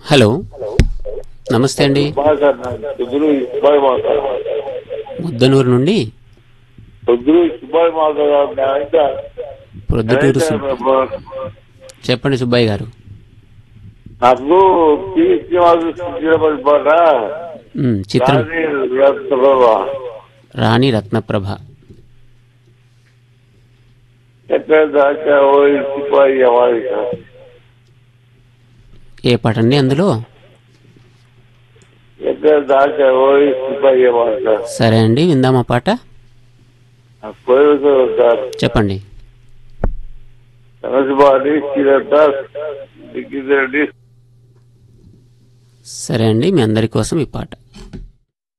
Hello నమస్తే అండి మాట్లాడినాను పొద్దురు సుబ్బాయి మాట్లాడారు ముద్దనూరు నుండి పొద్దురు సుబ్బాయి మాట్లాడారు ఇంకా ప్రొద్దుటూరు సుబ్బ- చెప్పండి సుబ్బయ్య గారు నాకు పి శ్రీనివాసు చిన్నప్పటి పాట ఉమ్, చిత్రం రాణి రత్నప్రభ. రాణి రత్నప్రభ ఎక్కడ దాకా ఓ సిపాయి అమాలిక ఏ పాట అండి అందులో ఎక్కడ దాకా ఓ సిపాయి అమాలిక సరే అండి విందామా పాట కోరికతో ఉంటారు చెప్పండి కనసబాడి శ్రీరత్న దిగ్గిరెడ్డి సరే అండి మీ అందరి కోసం ఈ పాట